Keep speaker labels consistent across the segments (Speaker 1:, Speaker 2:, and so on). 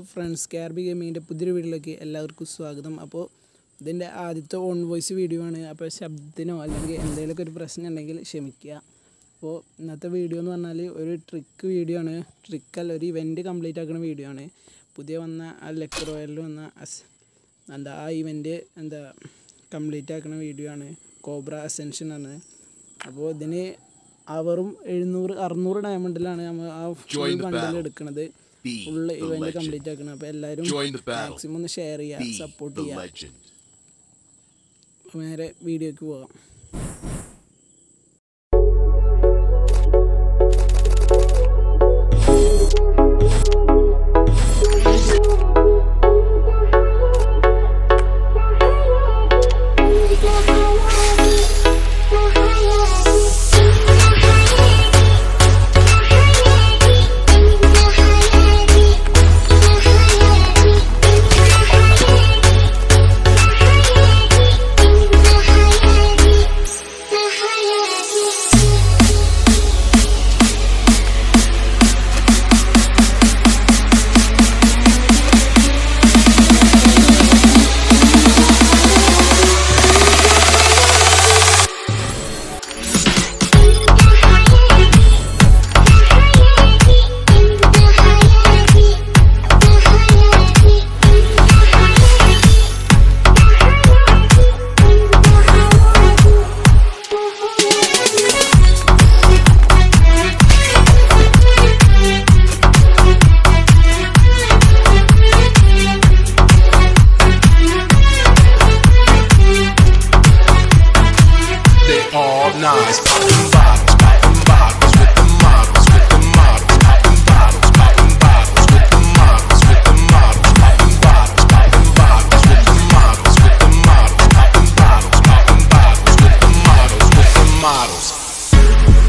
Speaker 1: Hello friends K R B ഗെയിമിങ്ങിൻ്റെ പുതിയൊരു വീഡിയോയിലേക്ക് എല്ലാവർക്കും സ്വാഗതം അപ്പോൾ ഇതിൻ്റെ ആദ്യത്തെ ഓൺ വോയിസ് വീഡിയോ ആണ് അപ്പോൾ ശബ്ദത്തിനോ അല്ലെങ്കിൽ എന്തെങ്കിലുമൊക്കെ ഒരു പ്രശ്നം ഉണ്ടെങ്കിൽ ക്ഷമിക്കുക അപ്പോൾ ഇന്നത്തെ വീഡിയോ എന്ന് പറഞ്ഞാൽ ഒരു ട്രിക്ക് വീഡിയോ ആണ് ട്രിക്കല്ല ഒരു ഇവൻറ്റ് കംപ്ലീറ്റ് ആക്കുന്ന വീഡിയോ ആണ് പുതിയ വന്ന ആ ലെക്ചർ റോയലിൽ വന്ന അസ് എന്താ ആ ഇവൻറ്റ് എന്താ കംപ്ലീറ്റ് ആക്കുന്ന വീഡിയോ ആണ് കോബ്ര അസെൻഷൻ ആണ് അപ്പോൾ ഇതിന് അവറും എഴുന്നൂറ് അറുന്നൂറ് ഡയമണ്ടിലാണ് നമ്മൾ ആ full
Speaker 2: Join the
Speaker 1: bundle
Speaker 2: battle.
Speaker 1: എടുക്കുന്നത്
Speaker 2: Be
Speaker 1: full
Speaker 2: the
Speaker 1: event
Speaker 2: legend.
Speaker 1: Complete ആക്കണം അപ്പോൾ എല്ലാവരും
Speaker 2: Join the battle.
Speaker 1: മാക്സിമം ഒന്ന് ഷെയർ ചെയ്യുക
Speaker 2: Be
Speaker 1: സപ്പോർട്ട്
Speaker 2: the
Speaker 1: ചെയ്യുക
Speaker 2: legend.
Speaker 1: അപ്പോൾ നേരെ വീഡിയോക്ക് പോകാം
Speaker 2: They all nice. Popping bottles, popping bottles with the models, with the models. Popping bottles, popping bottles with the models, with the models. Popping bottles, popping bottles with the models, with the models. Popping bottles, popping bottles with the models, with the models.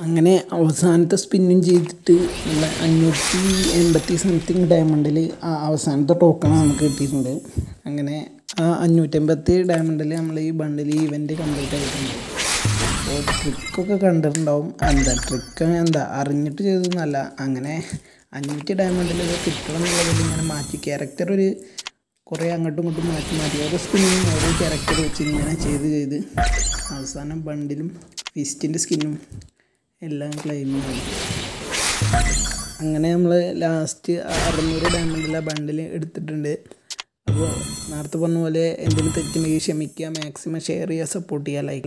Speaker 1: അങ്ങനെ അവസാനത്തെ സ്പിന്നും ചെയ്തിട്ട് നമ്മൾ അഞ്ഞൂറ്റി എൺപത്തി something ഡയമണ്ടിൽ ആ അവസാനത്തെ token നമുക്ക് കിട്ടിയിട്ടുണ്ട് അങ്ങനെ ആ അഞ്ഞൂറ്റമ്പത്തി ഡയമണ്ടിൽ നമ്മൾ ഈ ബണ്ടിൽ ഇവൻ്റ് കംപ്ലീറ്റ് ആയിട്ടുണ്ട് അപ്പോൾ ട്രിക്കൊക്കെ കണ്ടിട്ടുണ്ടാവും എന്താ ട്രിക്ക് എന്താ അറിഞ്ഞിട്ട് ചെയ്തതൊന്നുമല്ല അങ്ങനെ അഞ്ഞൂറ്റി ഡയമണ്ടിൽ ഇത് കിട്ടണം എന്നുള്ളതിൽ ഇങ്ങനെ മാറ്റി ക്യാരക്ടർ ഒരു കുറേ അങ്ങോട്ടും ഇങ്ങോട്ടും മാറ്റി മാറ്റി ഓരോ സ്കിന്നും ഓരോ ക്യാരക്ടർ വെച്ച് ഇങ്ങനെ ചെയ്ത് ചെയ്ത് അവസാനം ബണ്ടിലും ഫിസ്റ്റിൻ്റെ സ്കിന്നും എല്ലാം ക്ലെയിം ചെയ്തു അങ്ങനെ നമ്മൾ ലാസ്റ്റ് അറുന്നൂറ് ഡയമണ്ടിലെ ബണ്ടിൽ എടുത്തിട്ടുണ്ട് അപ്പോൾ നേരത്തെ പറഞ്ഞ പോലെ എന്തെങ്കിലും തെറ്റുണ്ടെങ്കിൽ ക്ഷമിക്കുക മാക്സിമം ഷെയർ ചെയ്യുക സപ്പോർട്ട് ചെയ്യുക ലൈക്ക്